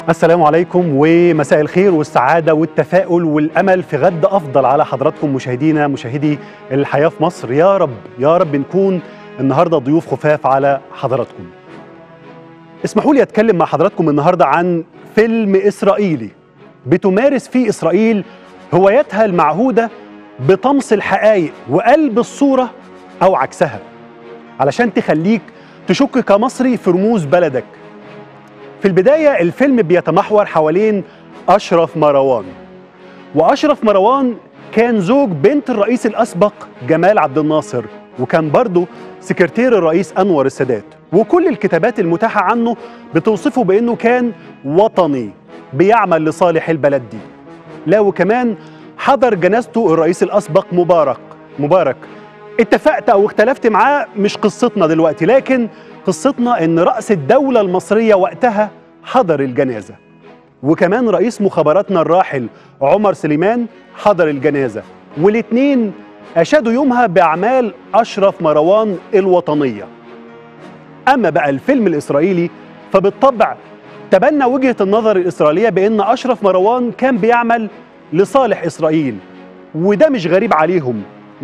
السلام عليكم ومساء الخير والسعادة والتفاؤل والأمل في غد أفضل على حضراتكم مشاهدينا مشاهدي الحياة في مصر يا رب يا رب نكون النهاردة ضيوف خفاف على حضراتكم اسمحوا لي أتكلم مع حضراتكم النهاردة عن فيلم إسرائيلي بتمارس فيه إسرائيل هوايتها المعهودة بطمس الحقائق وقلب الصورة أو عكسها علشان تخليك تشك كمصري في رموز بلدك في البداية الفيلم بيتمحور حوالين أشرف مروان وأشرف مروان كان زوج بنت الرئيس الأسبق جمال عبد الناصر وكان برضه سكرتير الرئيس أنور السادات وكل الكتابات المتاحة عنه بتوصفه بأنه كان وطني بيعمل لصالح البلد دي لا وكمان حضر جنازته الرئيس الأسبق مبارك مبارك اتفقت أو اختلفت معاه مش قصتنا دلوقتي لكن قصتنا ان راس الدوله المصريه وقتها حضر الجنازه وكمان رئيس مخابراتنا الراحل عمر سليمان حضر الجنازه والاثنين اشادوا يومها باعمال اشرف مروان الوطنيه اما بقى الفيلم الاسرائيلي فبالطبع تبنى وجهه النظر الاسرائيليه بان اشرف مروان كان بيعمل لصالح اسرائيل وده مش غريب عليهم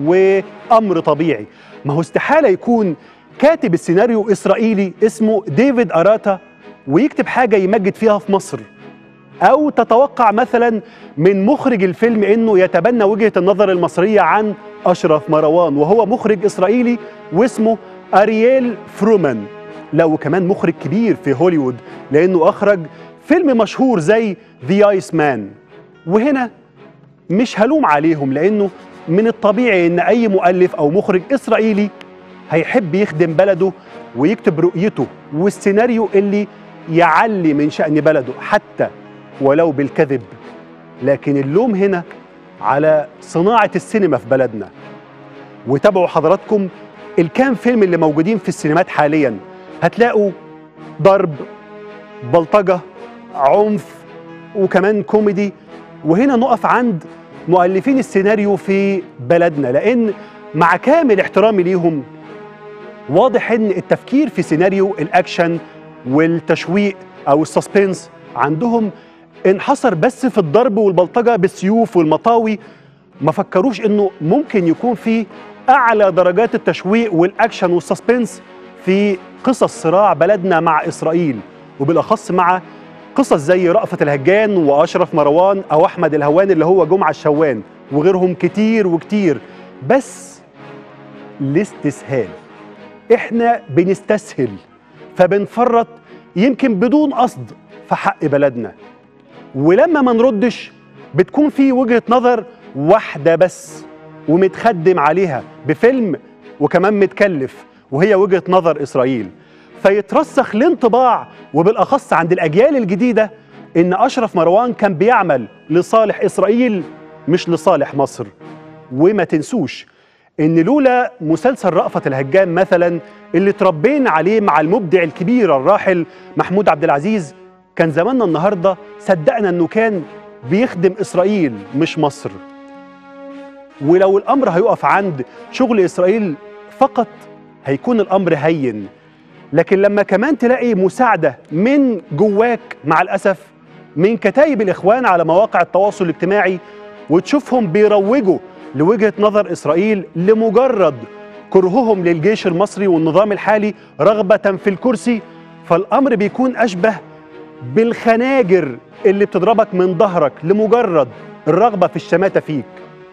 وامر طبيعي ما هو استحاله يكون كاتب السيناريو اسرائيلي اسمه ديفيد اراتا ويكتب حاجه يمجد فيها في مصر او تتوقع مثلا من مخرج الفيلم انه يتبنى وجهه النظر المصريه عن اشرف مروان وهو مخرج اسرائيلي واسمه ارييل فرومان لا وكمان مخرج كبير في هوليوود لانه اخرج فيلم مشهور زي ذا ايس مان وهنا مش هلوم عليهم لانه من الطبيعي ان اي مؤلف او مخرج اسرائيلي هيحب يخدم بلده ويكتب رؤيته والسيناريو اللي يعلي من شأن بلده حتى ولو بالكذب لكن اللوم هنا على صناعة السينما في بلدنا وتابعوا حضراتكم الكام فيلم اللي موجودين في السينمات حاليا هتلاقوا ضرب بلطجة عنف وكمان كوميدي وهنا نقف عند مؤلفين السيناريو في بلدنا لأن مع كامل احترامي ليهم واضح ان التفكير في سيناريو الاكشن والتشويق او السسبنس عندهم انحصر بس في الضرب والبلطجه بالسيوف والمطاوي ما فكروش انه ممكن يكون في اعلى درجات التشويق والاكشن والسسبنس في قصص صراع بلدنا مع اسرائيل وبالاخص مع قصص زي رأفت الهجان واشرف مروان او احمد الهوان اللي هو جمعه الشوان وغيرهم كتير وكتير بس الاستسهال احنا بنستسهل فبنفرط يمكن بدون قصد في حق بلدنا ولما ما نردش بتكون في وجهة نظر واحدة بس ومتخدم عليها بفيلم وكمان متكلف وهي وجهة نظر إسرائيل فيترسخ الانطباع وبالأخص عند الأجيال الجديدة إن أشرف مروان كان بيعمل لصالح إسرائيل مش لصالح مصر وما تنسوش ان لولا مسلسل رأفت الهجان مثلا اللي تربينا عليه مع المبدع الكبير الراحل محمود عبد العزيز كان زماننا النهارده صدقنا انه كان بيخدم اسرائيل مش مصر ولو الامر هيقف عند شغل اسرائيل فقط هيكون الامر هين لكن لما كمان تلاقي مساعده من جواك مع الاسف من كتايب الاخوان على مواقع التواصل الاجتماعي وتشوفهم بيروجوا لوجهه نظر اسرائيل لمجرد كرههم للجيش المصري والنظام الحالي رغبه في الكرسي فالامر بيكون اشبه بالخناجر اللي بتضربك من ظهرك لمجرد الرغبه في الشماته فيك.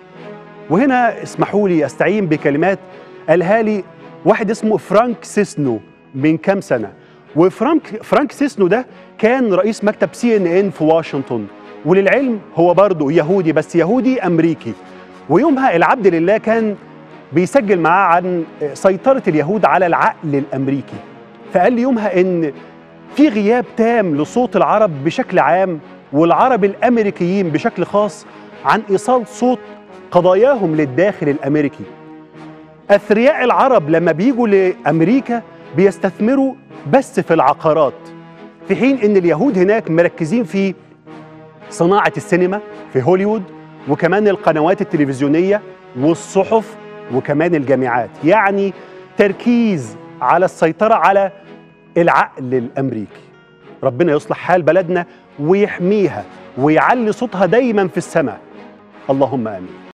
وهنا اسمحوا لي استعين بكلمات قالها لي واحد اسمه فرانك سيسنو من كام سنه وفرانك فرانك سيسنو ده كان رئيس مكتب سي ان ان في واشنطن وللعلم هو برضه يهودي بس يهودي امريكي ويومها العبد لله كان بيسجل معاه عن سيطرة اليهود على العقل الأمريكي فقال لي يومها إن في غياب تام لصوت العرب بشكل عام والعرب الأمريكيين بشكل خاص عن إيصال صوت قضاياهم للداخل الأمريكي أثرياء العرب لما بيجوا لأمريكا بيستثمروا بس في العقارات في حين إن اليهود هناك مركزين في صناعة السينما في هوليوود وكمان القنوات التلفزيونية والصحف وكمان الجامعات يعني تركيز على السيطرة على العقل الأمريكي ربنا يصلح حال بلدنا ويحميها ويعلي صوتها دايما في السماء اللهم امين